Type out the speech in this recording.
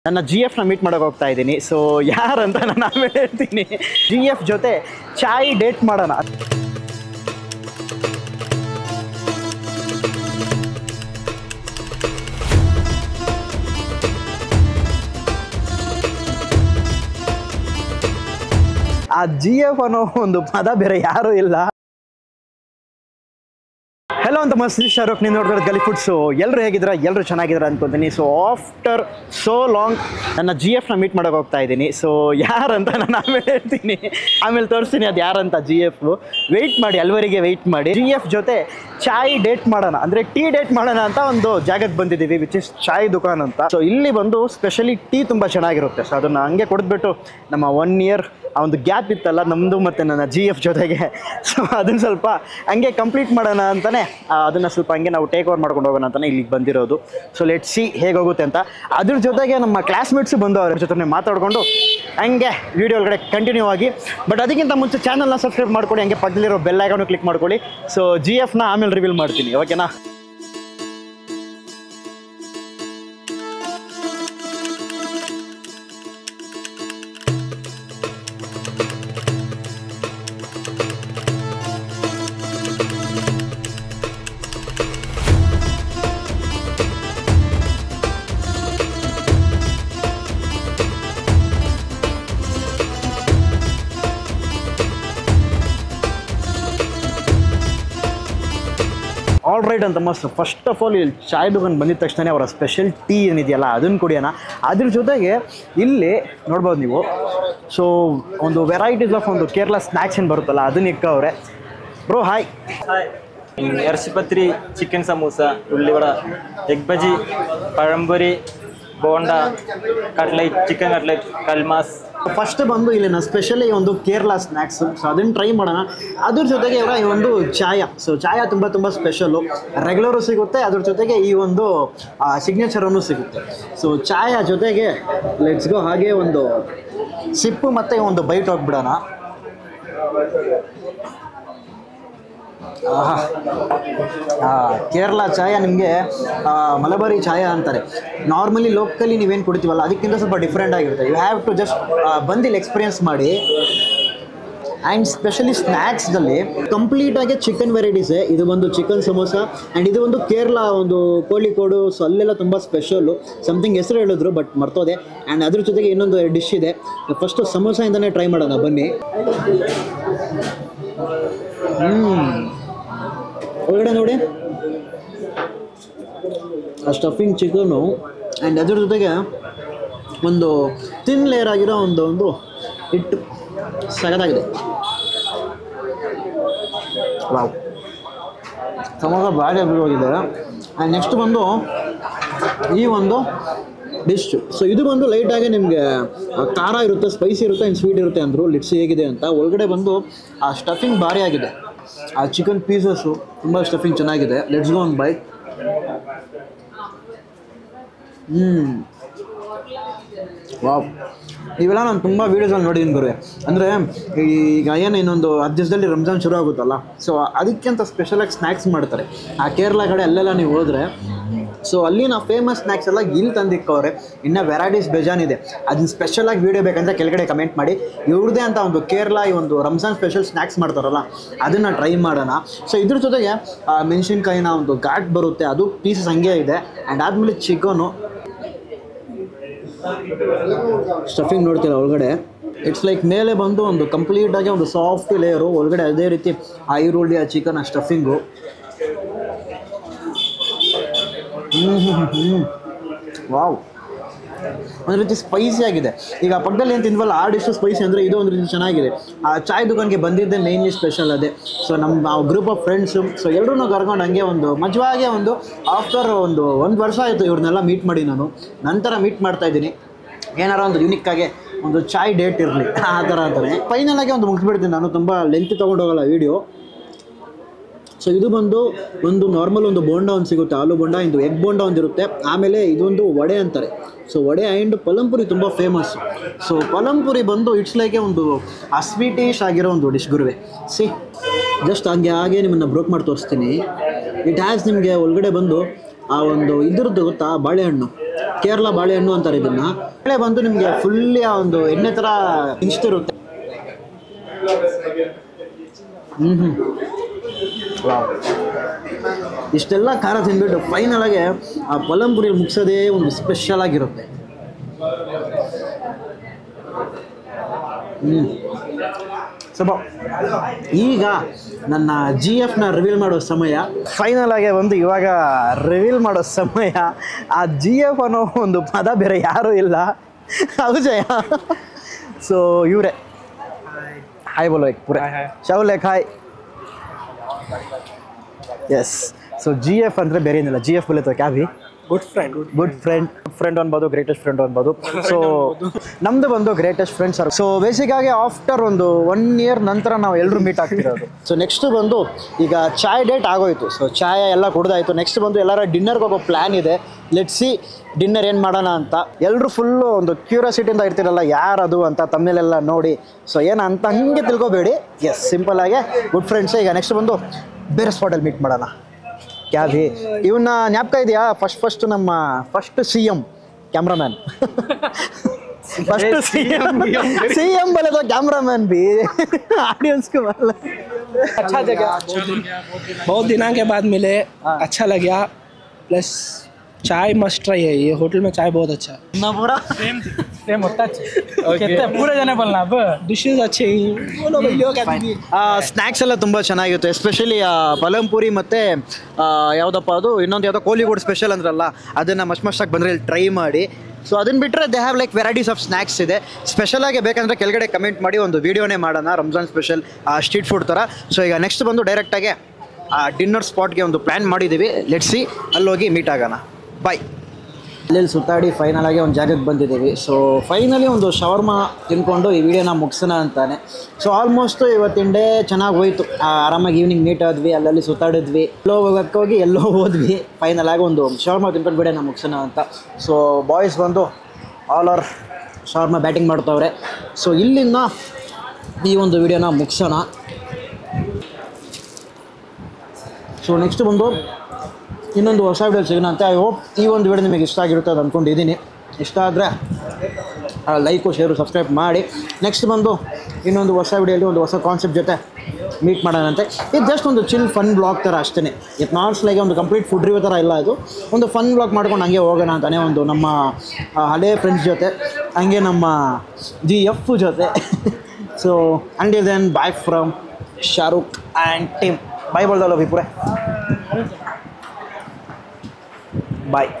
ನನ್ನ ಜಿ ಎಫ್ನ ಮೀಟ್ ಮಾಡೋಕೆ ಹೋಗ್ತಾ ಇದ್ದೀನಿ ಸೊ ಯಾರಂತ ನಾನು ಆಮೇಲೆ ಹೇಳ್ತೀನಿ ಜಿ ಎಫ್ ಜೊತೆ ಚಾಯ್ ಡೇಟ್ ಮಾಡೋಣ ಆ ಜಿ ಎಫ್ ಅನ್ನೋ ಒಂದು ಪದ ಬೇರೆ ಯಾರೂ ಇಲ್ಲ ಹೆಲೋ ಅಂತ ಮಸ್ತ್ ಶಾರುಖ್ ನೀವು ನೋಡ್ತಾರೆ ಗಲಿ ಫುಡ್ಸು ಎಲ್ಲರೂ ಹೇಗಿದ್ದೀರಾ ಎಲ್ಲರೂ ಚೆನ್ನಾಗಿದ್ದೀರಾ ಅನ್ಕೊಂತೀನಿ ಸೊ ಆಫ್ಟರ್ ಸೋ ಲಾಂಗ್ ನನ್ನ ಜಿ ಎಫ್ನ ಮೀಟ್ ಮಾಡೋಕೆ ಹೋಗ್ತಾ ಇದ್ದೀನಿ ಸೊ ಯಾರಂತ ನಾನು ಆಮೇಲೆ ಹೇಳ್ತೀನಿ ಆಮೇಲೆ ತೋರಿಸ್ತೀನಿ ಅದು ಯಾರಂತ ಜಿ ಎಫ್ ವೆಯ್ಟ್ ಮಾಡಿ ಅಲ್ವರಿಗೆ ವೆಯ್ಟ್ ಮಾಡಿ ಜಿ ಎಫ್ ಜೊತೆ ಚಾಯ್ ಡೇಟ್ ಮಾಡೋಣ ಅಂದರೆ ಟೀ ಡೇಟ್ ಮಾಡೋಣ ಅಂತ ಒಂದು ಜಾಗಕ್ಕೆ ಬಂದಿದ್ದೀವಿ ವಿಚ್ ಇಸ್ ಚಾಯ್ ದುಕಾನ್ ಅಂತ ಸೊ ಇಲ್ಲಿ ಬಂದು ಸ್ಪೆಷಲಿ ಟೀ ತುಂಬ ಚೆನ್ನಾಗಿರುತ್ತೆ ಸೊ ಅದನ್ನು ಹಂಗೆ ಕುಡಿದ್ಬಿಟ್ಟು ನಮ್ಮ ಒನ್ ಇಯರ್ ಆ ಒಂದು ಗ್ಯಾಪ್ ಇತ್ತಲ್ಲ ನಮ್ಮದು ಮತ್ತು ನನ್ನ ಜಿ ಎಫ್ ಜೊತೆಗೆ ಸೊ ಅದನ್ನು ಸ್ವಲ್ಪ ಹಂಗೆ ಕಂಪ್ಲೀಟ್ ಮಾಡೋಣ ಅಂತಲೇ ಅದನ್ನು ಸ್ವಲ್ಪ ಹಂಗೆ ನಾವು ಟೇಕ್ ಓವರ್ ಮಾಡ್ಕೊಂಡು ಹೋಗೋಣ ಅಂತಲೇ ಇಲ್ಲಿಗೆ ಬಂದಿರೋದು ಸೊ ಲೆಟ್ ಸಿ ಹೇಗೆ ಹೋಗುತ್ತೆ ಅಂತ ಅದ್ರ ಜೊತೆಗೆ ನಮ್ಮ ಕ್ಲಾಸ್ಮೇಟ್ಸು ಬಂದು ಅವ್ರ ಜೊತೆ ಮಾತಾಡಿಕೊಂಡು ಹಂಗೆ ವಿಡಿಯೋ ಒಳಗಡೆ ಕಂಟಿನ್ಯೂ ಆಗಿ ಬಟ್ ಅದಕ್ಕಿಂತ ಮುಂಚೆ ಚಾನಲ್ನ ಸಬ್ಸ್ಕ್ರೈಬ್ ಮಾಡ್ಕೊಳ್ಳಿ ಹಂಗೆ ಪಕ್ಕದಲ್ಲಿರೋ ಬೆಲ್ ಐಕಾನು ಕ್ಲಿಕ್ ಮಾಡ್ಕೊಳ್ಳಿ ಸೊ ಜಿ ಎಫ್ನ ಆಮೇಲೆ ರಿವೀಲ್ ಮಾಡ್ತೀನಿ ಓಕೆನಾ ಆಲ್ ರೈಟ್ ಅಂತ ಮಸ್ತ್ ಫಸ್ಟ್ ಆಫ್ ಆಲ್ ಇಲ್ಲಿ ಚಾಯ್ ದುಕಾನ್ ಬಂದಿದ ತಕ್ಷಣ ಅವರ ಸ್ಪೆಷಲ್ ಟೀ ಏನಿದೆಯಲ್ಲ ಅದನ್ನು ಕುಡಿಯೋಣ ಅದ್ರ ಜೊತೆಗೆ ಇಲ್ಲಿ ನೋಡ್ಬೋದು ನೀವು ಸೊ ಒಂದು ವೆರೈಟೀಸ್ ಆಫ್ ಒಂದು ಕೇರಳ ಸ್ನ್ಯಾಕ್ಸ್ ಏನು ಬರುತ್ತಲ್ಲ ಅದನ್ನ ಇಕ್ಕವ್ರೆ bro hi irachi pathiri chicken samosa ulli vada egg bajji pazhampori bonda cutlet chicken cutlet kalmas first ಬಂದು ಇಲ್ಲಿನ ಸ್ಪೆಷಲಿ ಒಂದು ಕೇರಳ ಸ್ನ್ಯಾಕ್ಸ್ ಸೊ ಅದನ್ನು ಟ್ರೈ ಮಾಡೋಣ ಅದ್ರ ಜೊತೆಗೆ ಇವರ ಈ ಒಂದು ಚಾಯ ಸೊ ಚಾಯ ತುಂಬ ತುಂಬ ಸ್ಪೆಷಲು ರೆಗ್ಯುಲರು ಸಿಗುತ್ತೆ ಅದ್ರ ಜೊತೆಗೆ ಈ ಒಂದು ಸಿಗ್ನೇಚರನ್ನು ಸಿಗುತ್ತೆ ಸೊ ಚಾಯ ಜೊತೆಗೆ ಲೆಟ್ಸ್ ಗೋ ಹಾಗೆ ಒಂದು ಸಿಪ್ಪು ಮತ್ತು ಒಂದು ಬೈಟ್ ಹೋಗ್ಬಿಡೋಣ ಆಹಾ. ಆ, ಕೇರಳ ಚಾಯ ನಿಮಗೆ ಮಲಬಾರಿ ಚಾಯ ಅಂತಾರೆ ನಾರ್ಮಲಿ ಲೋಕಲಿ ನೀವೇನು ಕುಡಿತೀವಲ್ಲ ಅದಕ್ಕಿಂತ ಸ್ವಲ್ಪ ಡಿಫ್ರೆಂಟ್ ಆಗಿರುತ್ತೆ ಯು ಹ್ಯಾವ್ ಟು ಜಸ್ಟ್ ಬಂದಿಲ್ಲಿ ಎಕ್ಸ್ಪೀರಿಯನ್ಸ್ ಮಾಡಿ ಆ್ಯಂಡ್ ಸ್ಪೆಷಲಿ ಸ್ನ್ಯಾಕ್ಸ್ದಲ್ಲಿ ಕಂಪ್ಲೀಟಾಗಿ ಚಿಕನ್ ವೆರೈಟೀಸೇ ಇದು ಒಂದು ಚಿಕನ್ ಸಮೋಸ ಆ್ಯಂಡ್ ಇದು ಒಂದು ಕೇರಳ ಒಂದು ಕೋಳಿಕೋಡು ಸೊ ಅಲ್ಲೆಲ್ಲ ತುಂಬ ಸ್ಪೆಷಲ್ಲು ಸಮಥಿಂಗ್ ಹೆಸರು ಹೇಳಿದ್ರು ಬಟ್ ಮರ್ತೋದೆ ಆ್ಯಂಡ್ ಅದ್ರ ಜೊತೆಗೆ ಇನ್ನೊಂದು ಡಿಶ್ ಇದೆ ಫಸ್ಟು ಸಮೋಸದಿಂದನೇ ಟ್ರೈ ಮಾಡೋಣ ಬನ್ನಿ ಹ್ಞೂ ಒಳಗಡೆ ನೋಡಿ ಆ ಸ್ಟಫಿಂಗ್ ಚಿಕನು ಆ್ಯಂಡ್ ಅದ್ರ ಜೊತೆಗೆ ಒಂದು ತಿನ್ ಲೇಯರ್ ಆಗಿರೋ ಒಂದು ಒಂದು ಹಿಟ್ಟು ಸಗದಾಗಿದೆ ವಾವ್ ಸಮೋಸ ಭಾರಿ ಅಭಿವೃದ್ಧಿದೆ ಆ್ಯಂಡ್ ನೆಕ್ಸ್ಟ್ ಬಂದು ಈ ಒಂದು ಡಿಶ್ ಸೊ ಇದು ಬಂದು ಲೈಟಾಗಿ ನಿಮಗೆ ಖಾರ ಇರುತ್ತೆ ಸ್ಪೈಸಿ ಇರುತ್ತೆ ಆ್ಯಂಡ್ ಸ್ವೀಟ್ ಇರುತ್ತೆ ಅಂದರು ಲಿಟ್ಸ್ ಹೇಗಿದೆ ಅಂತ ಒಳಗಡೆ ಬಂದು ಆ ಸ್ಟಫಿಂಗ್ ಭಾರಿ ಆಗಿದೆ ಆ ಚಿಕನ್ ಪೀಸಸ್ಸು ತುಂಬ ಸ್ಟಫಿಂಗ್ ಚೆನ್ನಾಗಿದೆ ಲೆಟ್ಸ್ ಗೋ ಒಂದು ಬೈಟ್ ಹ್ಞೂ ವಾವ್ ಇವೆಲ್ಲ ನಾನು ತುಂಬ ವೀಡಿಯೋಸಲ್ಲಿ ನೋಡಿದ್ದೀನಿ ಗುರುವೆ ಅಂದರೆ ಈಗ ಏನು ಇನ್ನೊಂದು ಹತ್ತು ದಿವಸದಲ್ಲಿ ರಂಜಾನ್ ಶುರು ಆಗುತ್ತಲ್ಲ ಸೊ ಅದಕ್ಕೆ ಅಂತ ಸ್ಪೆಷಲಾಗಿ ಸ್ನ್ಯಾಕ್ಸ್ ಮಾಡ್ತಾರೆ ಆ ಕೇರಳ ಕಡೆ ಅಲ್ಲೆಲ್ಲ ನೀವು ಹೋದರೆ ಸೊ ಅಲ್ಲಿನ ಫೇಮಸ್ ಸ್ನ್ಯಾಕ್ಸ್ ಎಲ್ಲ ಇಲ್ಲಿ ತಂದಿಕ್ಕವ್ರೆ ಇನ್ನು ವೆರೈಟೀಸ್ ಬೇಜಾನಿದೆ ಅದನ್ನ ಸ್ಪೆಷಲಾಗಿ ವೀಡಿಯೋ ಬೇಕಂತ ಕೆಳಗಡೆ ಕಮೆಂಟ್ ಮಾಡಿ ಇವ್ರದ್ದೇ ಅಂತ ಒಂದು ಕೇರಳ ಈ ಒಂದು ರಂಜಾನ್ ಸ್ಪೆಷಲ್ ಸ್ನ್ಯಾಕ್ಸ್ ಮಾಡ್ತಾರಲ್ಲ ಅದನ್ನು ಟ್ರೈ ಮಾಡೋಣ ಸೊ ಇದ್ರ ಜೊತೆಗೆ ಆ, ಮೆಣಸಿನ್ಕಾಯಿನ ಒಂದು ಘಾಟ್ ಬರುತ್ತೆ ಅದು ಪೀಸಸ್ ಹಂಗೆ ಇದೆ ಆ್ಯಂಡ್ ಆದಮೇಲೆ ಚಿಕನು ಸ್ಟಫಿಂಗ್ ನೋಡ್ತೀರಾ ಒಳಗಡೆ ಇಟ್ಸ್ ಲೈಕ್ ಮೇಲೆ ಬಂದು ಒಂದು ಕಂಪ್ಲೀಟಾಗಿ ಒಂದು ಸಾಫ್ಟ್ ಲೇಯರು ಒಳಗಡೆ ಅದೇ ರೀತಿ ಆ ಈರುಳ್ಳಿ ಆ ಚಿಕನ್ ಆ ಸ್ಟಫಿಂಗು ಹ್ಞೂ ಹ್ಞೂ ಹ್ಞೂ ವಾವ್ ಒಂದು ರೀತಿ ಸ್ಪೈಸಿ ಆಗಿದೆ ಈಗ ಪಕ್ಕದಲ್ಲಿ ಏನು ತಿಂದ್ವಲ್ಲ ಆ ಡಿಶು ಸ್ಪೈಸಿ ಅಂದರೆ ಇದು ಒಂದು ರೀತಿ ಚೆನ್ನಾಗಿದೆ ಆ ಚಾಯ್ ದುಕಾನ್ಗೆ ಬಂದಿದ್ದೆ ಮೇನ್ಲಿ ಸ್ಪೆಷಲ್ ಅದೇ ಸೊ ನಮ್ಮ ಗ್ರೂಪ್ ಆಫ್ ಫ್ರೆಂಡ್ಸು ಸೊ ಎಲ್ಲರೂ ಕರ್ಕೊಂಡು ಹಂಗೆ ಒಂದು ಮಜವಾಗೆ ಒಂದು ಆಫ್ಟರ್ ಒಂದು ಒಂದು ವರ್ಷ ಆಯಿತು ಇವ್ರನ್ನೆಲ್ಲ ಮೀಟ್ ಮಾಡಿ ನಾನು ನಂತರ ಮೀಟ್ ಮಾಡ್ತಾ ಇದ್ದೀನಿ ಏನಾರ ಒಂದು ಯುನಿಕ್ ಆಗಿ ಒಂದು ಚಾಯ್ ಡೇಟ್ ಇರಲಿ ಆ ಥರ ಅಂತಾನೆ ಫೈನಲ್ ಆಗಿ ಒಂದು ಮುಗಿಸ್ಬಿಡ್ತೀನಿ ನಾನು ತುಂಬ ಲೆಂತ್ ತೊಗೊಂಡು ಹೋಗಲ್ಲ ವೀಡಿಯೋ ಸೊ ಇದು ಬಂದು ಒಂದು ನಾರ್ಮಲ್ ಒಂದು ಬೋಂಡ ಒಂದು ಸಿಗುತ್ತೆ ಆಲೂ ಬೋಂಡ ಇದು ಎಗ್ ಬೋಂಡ ಒಂದಿರುತ್ತೆ ಆಮೇಲೆ ಇದೊಂದು ವಡೆ ಅಂತಾರೆ ಸೊ ವಡೆ ಆ್ಯಂಡ್ ಪಲಂಪುರಿ ತುಂಬ ಫೇಮಸ್ ಸೊ ಪಲಂಪುರಿ ಬಂದು ಇಟ್ಸ್ ಲೈಕ್ ಒಂದು ಆ ಸ್ವೀಟಿಶ್ ಆಗಿರೋ ಒಂದು ಡಿಶ್ ಗುರುವೆ ಸಿ ಜಸ್ಟ್ ಹಂಗೆ ಹಾಗೆ ನಿಮ್ಮನ್ನು ಬ್ರೋಕ್ ಮಾಡಿ ತೋರಿಸ್ತೀನಿ ಇಟ್ ಹ್ಯಾಸ್ ನಿಮಗೆ ಒಳಗಡೆ ಬಂದು ಆ ಒಂದು ಇದ್ರದ್ದು ಗೊತ್ತಾ ಬಾಳೆಹಣ್ಣು ಕೇರಳ ಬಾಳೆಹಣ್ಣು ಅಂತಾರೆ ಇದನ್ನ ಬಾಳೆ ಬಂದು ನಿಮಗೆ ಫುಲ್ಲಿ ಆ ಒಂದು ಎಣ್ಣೆ ಥರ ಇರುತ್ತೆ ಹ್ಞೂ ಹ್ಞೂ ಇಷ್ಟೆಲ್ಲ ಖಾರ ತಿಂದ್ಬಿಟ್ಟು ಫೈನಲ್ ಆಗಿ ಆ ಪಲಂಪುರಿ ಮುಗಿಸೋದೇ ಒಂದು ಸ್ಪೆಷಲ್ ಆಗಿರುತ್ತೆ ಹ್ಞೂ ಸ್ವಲ್ಪ ಈಗ ನನ್ನ ಜಿ ಎಫ್ನ ರಿವೀಲ್ ಮಾಡೋ ಸಮಯ ಫೈನಲ್ ಆಗಿ ಒಂದು ಇವಾಗ ರಿವೀಲ್ ಮಾಡೋ ಸಮಯ ಆ ಜಿ ಎಫ್ ಅನ್ನೋ ಒಂದು ಪದ ಬೇರೆ ಯಾರೂ ಇಲ್ಲ ಹೌದು ಜಯ ಸೊ ಇವರೇ ಹಾಯ್ ಬೋಲೋ ಏಕ್ ಪೂರೆ ಶಾವ್ ಲೇಖ್ hi yes so G F ಅಂದರೆ ಬೇರೆ ಏನಿಲ್ಲ ಜಿ ಎಫ್ ಬೋಲೆ ಕ್ಯಾ ಭಿ good friend good friend friend ಅನ್ಬೋದು ಗ್ರೇಟೆಸ್ಟ್ ಫ್ರೆಂಡ್ ಅನ್ಬೋದು ಸೊ ನಮ್ದು ಬಂದು ಗ್ರೇಟೆಸ್ಟ್ ಫ್ರೆಂಡ್ಸ್ ಸೊ ಬೇಸಿಕ್ ಆಗಿ ಆಫ್ಟರ್ ಒಂದು ಒನ್ ಇಯರ್ ನಂತರ ನಾವು ಎಲ್ಲರೂ ಮೀಟ್ ಆಗ್ತಿರೋದು ಸೊ ನೆಕ್ಸ್ಟ್ ಬಂದು ಈಗ ಚಾಯ್ ಡೇಟ್ ಆಗೋಯ್ತು ಸೊ ಚಾಯ್ ಎಲ್ಲ ಕುಡ್ದಾಯ್ತು ನೆಕ್ಸ್ಟ್ ಬಂದು ಎಲ್ಲರ ಡಿನ್ನರ್ಗೆ ಹೋಗೋ ಪ್ಲ್ಯಾನ್ ಇದೆ ಲೆಟ್ ಸಿ ಡಿನ್ನರ್ ಏನು ಮಾಡೋಣ ಅಂತ ಎಲ್ಲರೂ ಫುಲ್ಲು ಒಂದು ಕ್ಯೂರಿಯಾಸಿಟಿಯಿಂದ ಇರ್ತಿರಲ್ಲ ಯಾರದು ಅಂತ ತಮ್ಮನೆಲ್ಲ ನೋಡಿ ಸೊ ಏನು ಅಂತ ಹಂಗೆ ತಿಳ್ಕೊಬೇಡಿ ಎಸ್ ಸಿಂಪಲ್ ಆಗಿ ಗುಡ್ ಫ್ರೆಂಡ್ಸೇ ಈಗ ನೆಕ್ಸ್ಟ್ ಬಂದು ಬೇರೆ ಸ್ಪಾಟಲ್ಲಿ ಮೀಟ್ ಮಾಡೋಣ ಕ್ಯಾ ಭಿ ಇವನ್ನ ಜ್ಞಾಪಕ ಇದೆಯಾ ಫಸ್ಟ್ ಫಸ್ಟ್ ನಮ್ಮ first C M cameraman first C M C M ಬಲೆ तो कैमरामैन भी ऑडियंस को वाला अच्छा जगह बहुत दिनों के बाद मिले अच्छा लगा प्लस चाय मस्ट ट्राई है ये होटल में चाय बहुत अच्छा है ना पूरा सेम होता है पूरे जने बोलना अब डिशेज अच्छे ही बोलो भैया क्या दीदी ಸ್ನ್ಯಾಕ್ಸ್ ಎಲ್ಲ ತುಂಬ ಚೆನ್ನಾಗಿರುತ್ತೆ ಎಸ್ಪೆಷಲಿ ಪಲಂಪುರಿ ಮತ್ತು ಯಾವುದಪ್ಪ ಅದು ಇನ್ನೊಂದು ಯಾವುದೋ ಕೋಲಿಗೋಡ್ ಸ್ಪೆಷಲ್ ಅಂದ್ರಲ್ಲ ಅದನ್ನು ಮಸ್ಟ್ ಮಸ್ಟಾಗಿ ಬಂದರೆ ಇಲ್ಲಿ ಟ್ರೈ ಮಾಡಿ ಸೊ ಅದನ್ನ ಬಿಟ್ಟರೆ they have like varieties of snacks ಇದೆ ಸ್ಪೆಷಲ್ ಆಗಿ ಬೇಕಂದರೆ ಕೆಳಗಡೆ ಕಮೆಂಟ್ ಮಾಡಿ ಒಂದು ವೀಡಿಯೋನೇ ಮಾಡೋಣ ರಂಜಾನ್ ಸ್ಪೆಷಲ್ ಸ್ಟ್ರೀಟ್ ಫುಡ್ ಥರ ಸೊ ಈಗ ನೆಕ್ಸ್ಟ್ ಬಂದು ಡೈರೆಕ್ಟಾಗಿ ಆ ಡಿನ್ನರ್ ಸ್ಪಾಟ್ಗೆ ಒಂದು ಪ್ಲ್ಯಾನ್ ಮಾಡಿದ್ದೀವಿ ಲೆಟ್ಸಿ ಅಲ್ಲೋಗಿ ಮೀಟ್ ಆಗೋಣ ಬಾಯ್ ಅಲ್ಲಿ ಸುತ್ತಾಡಿ ಫೈನಲ್ ಆಗಿ ಒಂದು ಜಾಗಕ್ಕೆ ಬಂದಿದ್ದೀವಿ ಸೊ ಫೈನಲಿ ಒಂದು ಶವರ್ಮ ತಿನ್ಕೊಂಡು ಈ ವಿಡಿಯೋನ ಮುಗಿಸೋಣ ಅಂತಾನೆ ಸೊ ಆಲ್ಮೋಸ್ಟ್ ಇವತ್ತಿನ ಡೇ ಚೆನ್ನಾಗಿ ಹೋಯ್ತು ಆ, ಆರಾಮಾಗಿ ಈವ್ನಿಂಗ್ ಮೀಟ್ ಆದ್ವಿ ಅಲ್ಲಲ್ಲಿ ಸುತ್ತಾಡಿದ್ವಿ ಎಲ್ಲೋ ಹೋಗಕ್ಕೆ ಹೋಗಿ ಎಲ್ಲೋ ಹೋದ್ವಿ ಫೈನಲ್ ಆಗಿ ಒಂದು ಶವರ್ಮ ತಿನ್ಕೊಂಡು ವಿಡಿಯೋನ ಮುಗಿಸೋಣ ಅಂತ ಸೊ ಬಾಯ್ಸ್ ಬಂದು ಆಲ್ ಓವರ್ ಶವರ್ಮ ಬ್ಯಾಟಿಂಗ್ ಮಾಡ್ತವ್ರೆ ಸೊ ಇಲ್ಲಿಂದ ಈ ಒಂದು ವಿಡಿಯೋನ ಮುಗಿಸೋಣ ಸೊ ನೆಕ್ಸ್ಟ್ ಬಂದು ಇನ್ನೊಂದು ಹೊಸ ವಿಡಿಯೋ ಸಿಗೋಣ ಅಂತ ಐ ಹೋಪ್ ಈ ಒಂದು ವಿಡಿಯೋ ನಿಮಗೆ ಇಷ್ಟ ಆಗಿರುತ್ತೆ ಅದು ಅಂದ್ಕೊಂಡಿದ್ದೀನಿ ಇಷ್ಟ ಆದರೆ ಲೈಕು ಶೇರು ಸಬ್ಸ್ಕ್ರೈಬ್ ಮಾಡಿ ನೆಕ್ಸ್ಟ್ ಬಂದು ಇನ್ನೊಂದು ಹೊಸ ವಿಡಿಯೋಲಿ ಒಂದು ಹೊಸ ಕಾನ್ಸೆಪ್ಟ್ ಜೊತೆ ಮೀಟ್ ಮಾಡೋಣಂತೆ ಇದು ಜಸ್ಟ್ ಒಂದು ಚಿಲ್ ಫನ್ ಬ್ಲಾಗ್ ಥರ ಅಷ್ಟೇ ಇಟ್ ನಾಟ್ಸ್ ಲೈಕ್ ಒಂದು ಕಂಪ್ಲೀಟ್ ಫುಡ್ ರಿವ್ಯೂ ಥರ ಇಲ್ಲ ಇದು ಒಂದು ಫನ್ ಬ್ಲಾಗ್ ಮಾಡ್ಕೊಂಡು ಹಂಗೆ ಹೋಗೋಣ ಅಂತಾನೆ ಒಂದು ನಮ್ಮ ಆ, ಹಳೆ ಫ್ರೆಂಡ್ಸ್ ಜೊತೆ ಹಂಗೆ ನಮ್ಮ ಜಿ ಎಫ್ ಜೊತೆ so until then bye from Shahrukh and team bye ಬೋಲ್ದಲ್ಲ ಪೂರೆ ಬಾಯ್